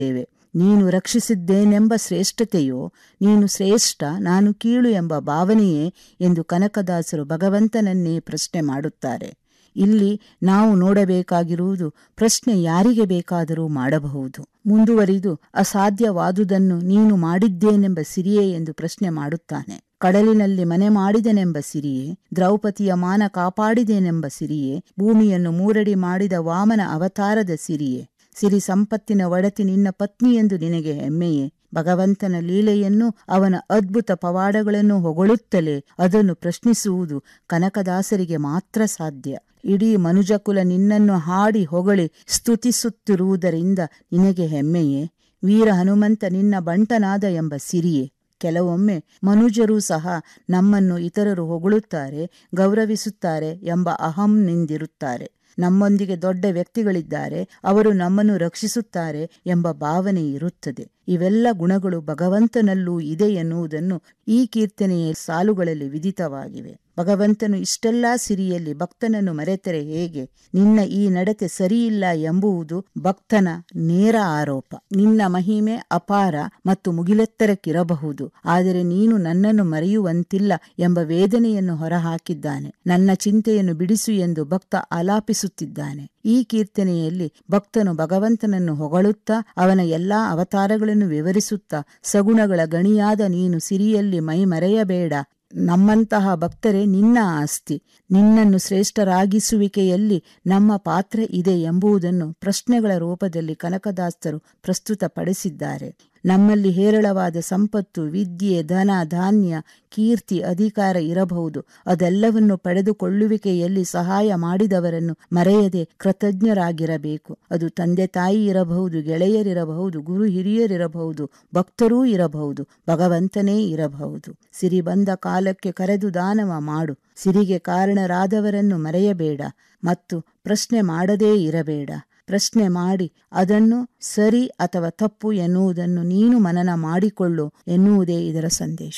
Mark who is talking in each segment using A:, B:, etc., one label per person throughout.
A: ಇದ್ದೇವೆ ನೀನು ರಕ್ಷಿಸಿದ್ದೇನೆಂಬ ಶ್ರೇಷ್ಠತೆಯೋ ನೀನು ಶ್ರೇಷ್ಠ ನಾನು ಕೀಳು ಎಂಬ ಭಾವನೆಯೇ ಎಂದು ಕನಕದಾಸರು ಭಗವಂತನನ್ನೇ ಪ್ರಶ್ನೆ ಮಾಡುತ್ತಾರೆ ಇಲ್ಲಿ ನಾವು ನೋಡಬೇಕಾಗಿರುವುದು ಪ್ರಶ್ನೆ ಯಾರಿಗೆ ಬೇಕಾದರೂ ಮಾಡಬಹುದು ಮುಂದುವರಿದು ಅಸಾಧ್ಯವಾದುದನ್ನು ನೀನು ಮಾಡಿದ್ದೇನೆಂಬ ಸಿರಿಯೇ ಎಂದು ಪ್ರಶ್ನೆ ಮಾಡುತ್ತಾನೆ ಕಡಲಿನಲ್ಲಿ ಮನೆ ಮಾಡಿದನೆಂಬ ಸಿರಿಯೇ ದ್ರೌಪದಿಯ ಮಾನ ಕಾಪಾಡಿದೆನೆಂಬ ಸಿರಿಯೇ ಭೂಮಿಯನ್ನು ಮೂರಡಿ ಮಾಡಿದ ವಾಮನ ಅವತಾರದ ಸಿರಿಯೇ ಸಿರಿ ಸಂಪತ್ತಿನ ಒಡತಿ ನಿನ್ನ ಪತ್ನಿ ಎಂದು ನಿನಗೆ ಹೆಮ್ಮೆಯೇ ಭಗವಂತನ ಲೀಲೆಯನ್ನು ಅವನ ಅದ್ಭುತ ಪವಾಡಗಳನ್ನು ಹೊಗಳುತ್ತಲೇ ಅದನ್ನು ಪ್ರಶ್ನಿಸುವುದು ಕನಕದಾಸರಿಗೆ ಮಾತ್ರ ಸಾಧ್ಯ ಇಡೀ ಮನುಜಕುಲ ನಿನ್ನನ್ನು ಹಾಡಿ ಹೊಗಳಿ ಸ್ತುತಿಸುತ್ತಿರುವುದರಿಂದ ನಿನಗೆ ಹೆಮ್ಮೆಯೇ ವೀರ ಹನುಮಂತ ನಿನ್ನ ಬಂಟನಾದ ಎಂಬ ಸಿರಿಯೇ ಕೆಲವೊಮ್ಮೆ ಮನುಜರೂ ಸಹ ನಮ್ಮನ್ನು ಇತರರು ಹೊಗಳುತ್ತಾರೆ ಗೌರವಿಸುತ್ತಾರೆ ಎಂಬ ಅಹಂನಿಂದಿರುತ್ತಾರೆ ನಮ್ಮೊಂದಿಗೆ ದೊಡ್ಡ ವ್ಯಕ್ತಿಗಳಿದ್ದಾರೆ ಅವರು ನಮ್ಮನ್ನು ರಕ್ಷಿಸುತ್ತಾರೆ ಎಂಬ ಭಾವನೆ ಇರುತ್ತದೆ ಇವೆಲ್ಲ ಗುಣಗಳು ಭಗವಂತನಲ್ಲೂ ಇದೆ ಎನ್ನುವುದನ್ನು ಈ ಕೀರ್ತನೆಯ ಸಾಲುಗಳಲ್ಲಿ ವಿದಿತವಾಗಿವೆ ಭಗವಂತನು ಇಷ್ಟೆಲ್ಲಾ ಸಿರಿಯಲ್ಲಿ ಭಕ್ತನನ್ನು ಮರೆತರೆ ಹೇಗೆ ನಿನ್ನ ಈ ನಡತೆ ಸರಿಯಿಲ್ಲ ಎಂಬುವುದು ಭಕ್ತನ ನೇರ ಆರೋಪ ನಿನ್ನ ಮಹಿಮೆ ಅಪಾರ ಮತ್ತು ಮುಗಿಲೆತ್ತರಕ್ಕಿರಬಹುದು ಆದರೆ ನೀನು ನನ್ನನ್ನು ಮರೆಯುವಂತಿಲ್ಲ ಎಂಬ ವೇದನೆಯನ್ನು ಹೊರಹಾಕಿದ್ದಾನೆ ನನ್ನ ಚಿಂತೆಯನ್ನು ಬಿಡಿಸು ಎಂದು ಭಕ್ತ ಆಲಾಪಿಸುತ್ತಿದ್ದಾನೆ ಈ ಕೀರ್ತನೆಯಲ್ಲಿ ಭಕ್ತನು ಭಗವಂತನನ್ನು ಹೊಗಳುತ್ತಾ ಅವನ ಎಲ್ಲಾ ಅವತಾರಗಳನ್ನು ವಿವರಿಸುತ್ತಾ ಸಗುಣಗಳ ಗಣಿಯಾದ ನೀನು ಸಿರಿಯಲ್ಲಿ ಮೈ ಮರೆಯಬೇಡ ನಮ್ಮಂತಹ ಭಕ್ತರೇ ನಿನ್ನ ಆಸ್ತಿ ನಿನ್ನನ್ನು ಶ್ರೇಷ್ಠರಾಗಿಸುವಿಕೆಯಲ್ಲಿ ನಮ್ಮ ಪಾತ್ರ ಇದೆ ಎಂಬುದನ್ನು ಪ್ರಶ್ನೆಗಳ ರೂಪದಲ್ಲಿ ಕನಕದಾಸರು ಪ್ರಸ್ತುತಪಡಿಸಿದ್ದಾರೆ ನಮ್ಮಲ್ಲಿ ಹೇರಳವಾದ ಸಂಪತ್ತು ವಿದ್ಯೆ ಧನ ಧಾನ್ಯ ಕೀರ್ತಿ ಅಧಿಕಾರ ಇರಬಹುದು ಅದೆಲ್ಲವನ್ನು ಪಡೆದುಕೊಳ್ಳುವಿಕೆಯಲ್ಲಿ ಸಹಾಯ ಮಾಡಿದವರನ್ನು ಮರೆಯದೆ ಕೃತಜ್ಞರಾಗಿರಬೇಕು ಅದು ತಂದೆ ತಾಯಿ ಇರಬಹುದು ಗೆಳೆಯರಿರಬಹುದು ಗುರು ಹಿರಿಯರಿರಬಹುದು ಭಕ್ತರೂ ಇರಬಹುದು ಭಗವಂತನೇ ಇರಬಹುದು ಸಿರಿ ಬಂದ ಕಾಲಕ್ಕೆ ಕರೆದು ದಾನವ ಮಾಡು ಸಿರಿಗೆ ಕಾರಣರಾದವರನ್ನು ಮರೆಯಬೇಡ ಮತ್ತು ಪ್ರಶ್ನೆ ಮಾಡದೇ ಇರಬೇಡ ಪ್ರಶ್ನೆ ಮಾಡಿ ಅದನ್ನು ಸರಿ ಅಥವಾ ತಪ್ಪು ಎನ್ನುವುದನ್ನು ನೀನು ಮನನ ಮಾಡಿಕೊಳ್ಳು ಎನ್ನುವುದೇ ಇದರ ಸಂದೇಶ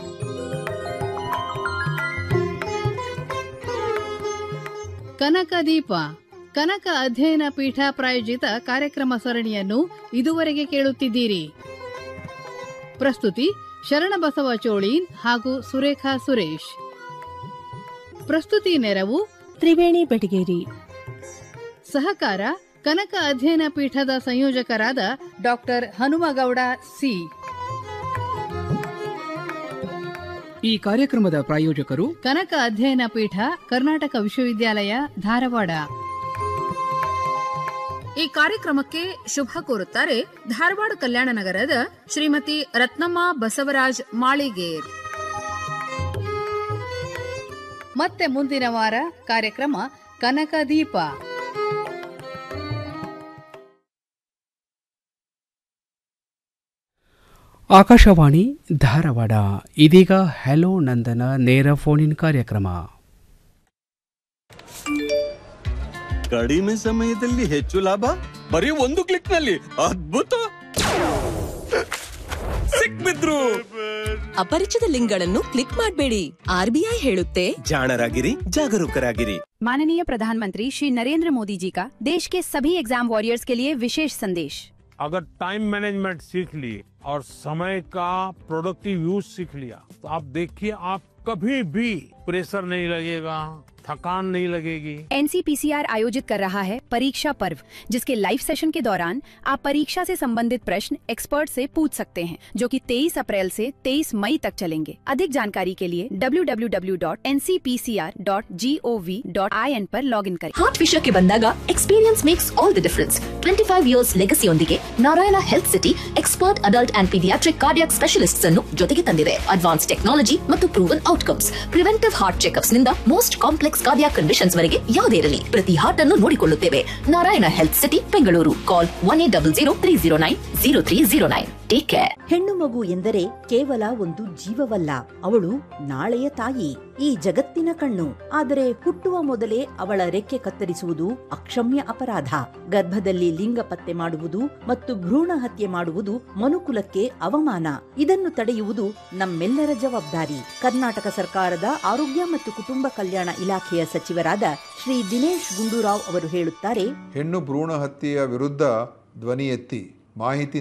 B: ಕನಕ ದೀಪ ಕನಕ ಅಧ್ಯಯನ ಪೀಠ ಪ್ರಾಯೋಜಿತ ಕಾರ್ಯಕ್ರಮ ಸರಣಿಯನ್ನು ಇದುವರೆಗೆ ಕೇಳುತ್ತಿದ್ದೀರಿ ಪ್ರಸ್ತುತಿ ಶರಣಬಸವ ಚೋಳೀನ್ ಹಾಗೂ ಸುರೇಖಾ ಸುರೇಶ್ ಪ್ರಸ್ತುತಿ ನೆರವು
C: ತ್ರಿವೇಣಿ ಬೆಟಗೇರಿ
B: ಸಹಕಾರ ಕನಕ ಅಧ್ಯಯನ ಪೀಠದ ಸಂಯೋಜಕರಾದ ಡಾಕ್ಟರ್ ಹನುಮಗೌಡ ಸಿ
D: ಈ ಕಾರ್ಯಕ್ರಮದ ಪ್ರಾಯೋಜಕರು
B: ಕನಕ ಅಧ್ಯಯನ ಪೀಠ ಕರ್ನಾಟಕ ವಿಶ್ವವಿದ್ಯಾಲಯ ಧಾರವಾಡ
E: ಈ ಕಾರ್ಯಕ್ರಮಕ್ಕೆ ಶುಭ ಕೋರುತ್ತಾರೆ ಧಾರವಾಡ ಕಲ್ಯಾಣ ನಗರದ ಶ್ರೀಮತಿ ರತ್ನಮ್ಮ ಬಸವರಾಜ್ ಮಾಳಿಗೇರ್
B: ಮತ್ತೆ ಮುಂದಿನ ವಾರ ಕಾರ್ಯಕ್ರಮ ಕನಕ ದೀಪ
D: ಆಕಾಶವಾಣಿ ಧಾರವಾಡ ಇದೀಗ ಹಲೋ ನಂದನ ನೇರ ಫೋನ್ ಇನ್ ಕಾರ್ಯಕ್ರಮ
F: ಕಡಿಮೆ ಸಮಯದಲ್ಲಿ ಹೆಚ್ಚು ಲಾಭ ಬರೀ ಒಂದು ಕ್ಲಿಕ್ ನಲ್ಲಿ ಅದ್ಭುತ ಸಿಕ್ಬಿದ್ರು
G: ಅಪರಿಚಿತ ಲಿಂಕ್ಗಳನ್ನು ಕ್ಲಿಕ್ ಮಾಡಬೇಡಿ ಆರ್ಬಿಐ ಹೇಳುತ್ತೆ
F: ಜಾಣರಾಗಿರಿ ಜಾಗರೂಕರಾಗಿರಿ
H: माननीय प्रधानमंत्री श्री नरेंद्र मोदी जी का देश के सभी एग्जाम वॉरियर्स के लिए विशेष संदेश
I: अगर टाइम मैनेजमेंट सीख लिए और समय का प्रोडक्टिव यूज सीख लिया तो आप देखिए आप कभी भी प्रेशर नहीं लगेगा थकान नहीं लगेगी
H: एनसीपीसीआर आयोजित कर रहा है परीक्षा पर्व जिसके लाइव सेशन के दौरान आप परीक्षा से संबंधित प्रश्न एक्सपर्ट से पूछ सकते हैं जो कि 23 अप्रैल से 23 मई तक चलेंगे अधिक जानकारी के लिए www.ncpcr.gov.in पर लॉगिन करें
J: ಹಾರ್ಟ್ ವಿಷಯಕ್ಕೆ ಬಂದಾಗ experience makes all the difference twenty five years ಲೆಗಸಿಯೊಂದಿಗೆ Narayana health city expert adult and paediatric cardiac specialists ಅನ್ನು ಜೊತೆಗೆ ತಂದಿದೆ ಅಡ್ವಾನ್ಸ್ ಟೆಕ್ನಾಲಜಿ ಮತ್ತು proven outcomes preventive heart checkups ನಿಂದ ಮೋಸ್ಟ್ ಕಾಂಪ್ಲೆಕ್ಸ್ ಕಾರ್ಡಿಯಾಕ್ ಕಂಡೀಷನ್ಸ್ ವರೆಗೆ ಯಾವುದೇ ಇರಲಿ ಪ್ರತಿ ಹಾರ್ಟ್ ಅನ್ನು ನೋಡಿಕೊಳ್ಳುತ್ತೇವೆ Narayana health city Bengaluru call one eight double zero three zero nine zero three zero nine take care
K: ಹೆಣ್ಣು ಮಗು ಎಂದರೆ ಕೇವಲ ಒಂದು ಜೀವವಲ್ಲ ಅವಳು ನಾಳೆಯ ತಾಯಿ ಈ ಜಗತ್ತಿನ ಕಣ್ಣು ಆದರೆ ಹುಟ್ಟುವ ಮೊದಲೇ ಅವಳ ರೆಕ್ಕೆ ಕತ್ತರಿಸುವುದು ಅಕ್ಷಮ್ಯ ಅಪರಾಧ ಗರ್ಭದಲ್ಲಿ ಲಿಂಗ ಪತ್ತೆ ಮಾಡುವುದು ಮತ್ತು ಭ್ರೂಣ ಹತ್ಯೆ ಮಾಡುವುದು ಮನುಕುಲಕ್ಕೆ ಅವಮಾನ ಇದನ್ನು ತಡೆಯುವುದು ನಮ್ಮೆಲ್ಲರ ಜವಾಬ್ದಾರಿ ಕರ್ನಾಟಕ ಸರ್ಕಾರದ ಆರೋಗ್ಯ ಮತ್ತು ಕುಟುಂಬ ಕಲ್ಯಾಣ ಇಲಾಖೆಯ ಸಚಿವರಾದ ಶ್ರೀ ದಿನೇಶ್ ಗುಂಡೂರಾವ್ ಅವರು ಹೇಳುತ್ತಾರೆ
L: ಹೆಣ್ಣು ಭ್ರೂಣ ಹತ್ಯೆಯ ವಿರುದ್ಧ ಧ್ವನಿ ಎತ್ತಿ
C: ಮಾಹಿತಿ